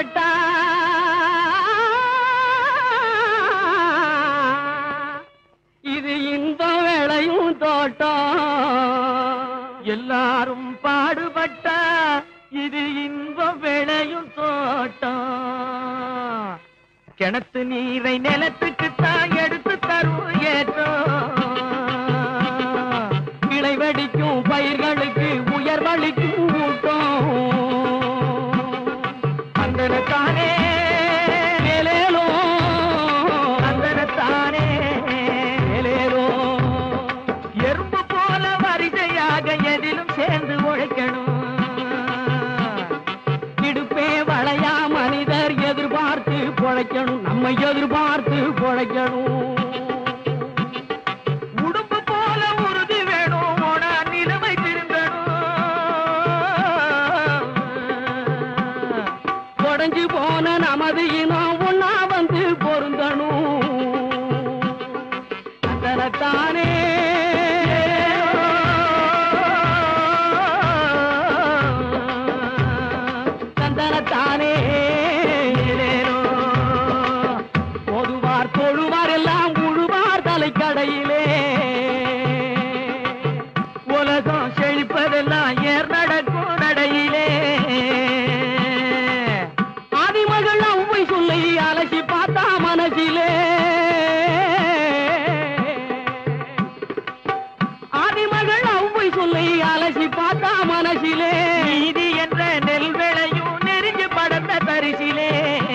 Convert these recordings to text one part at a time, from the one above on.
பாடுபட்டா இது இன்பம் விளையும் தோட்டம் எல்லாரும் பாடுபட்ட இது இன்பம் விளையும் தோட்டம் கிணத்து நீரை நிலத்துக்கு தான் எடுத்து தரும் ஏற்றம் கிளை வெடிக்கும் பயிர்களுக்கு உயர்வளிக்கும் ஊட்டம் அந்தனத்தானே மேலேலோ அந்தனத்தானே மேலேலோ எறும்பு போல வரிசையாக எதிலும் சேர்ந்து உழைக்கணும் இடுப்பே வளையா மனிதர் எதிர்பார்த்து பொழைக்கணும் நம்ம எதிர்பார்த்து பொழைக்கணும் உடும்பு போல உறுதி வேணும் உன நிலைமை திருந்தணும் உடஞ்சு போன நமது இனம் ஒன்னா வந்து பொருந்தணும் தனத்தானே தந்தனத்தானே ஏலேலோ. பொதுவார் தொழுவார் எல்லாம் உழுவார் தலைக்கடையிலே உலகம் செழிப்பதெல்லாம் ஏர் நடக்கும் நடையிலே ஆதிமகள் அவ்வை சொல்லி அலசி பார்த்தா மனசிலே ஆதிமகள் அவ்வை சொல்லி அலசி பார்த்தா மனசிலே நீதி என்ற நெல் விளையும் நெறிஞ்சு படந்த தரிசிலே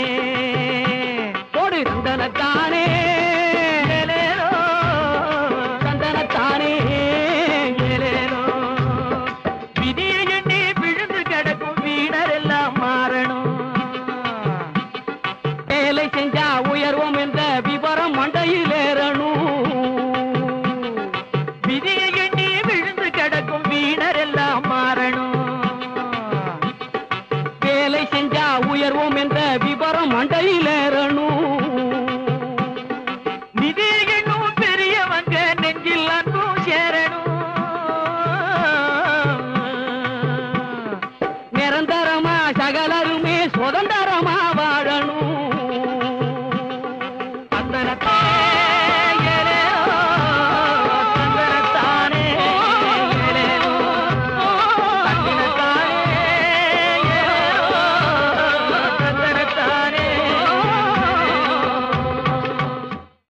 போடு தந்தனத்தானே ஏலேலோ, தந்தனத்தானே ஏலேலோ. விதியை எண்ணி விழுந்து கிடக்கும் வீணர் எல்லாம் மாறணும் வேலை செஞ்சா உயர்வோம் என்ற விவரம் மண்டையில் ஏறணும் விதியை எண்ணி விழுந்து கிடக்கும் வீணர் எல்லாம் மாறணும் வேலை செஞ்சா உயர்வோம் என்ற விவரம் மண்டையில் ஏறணும்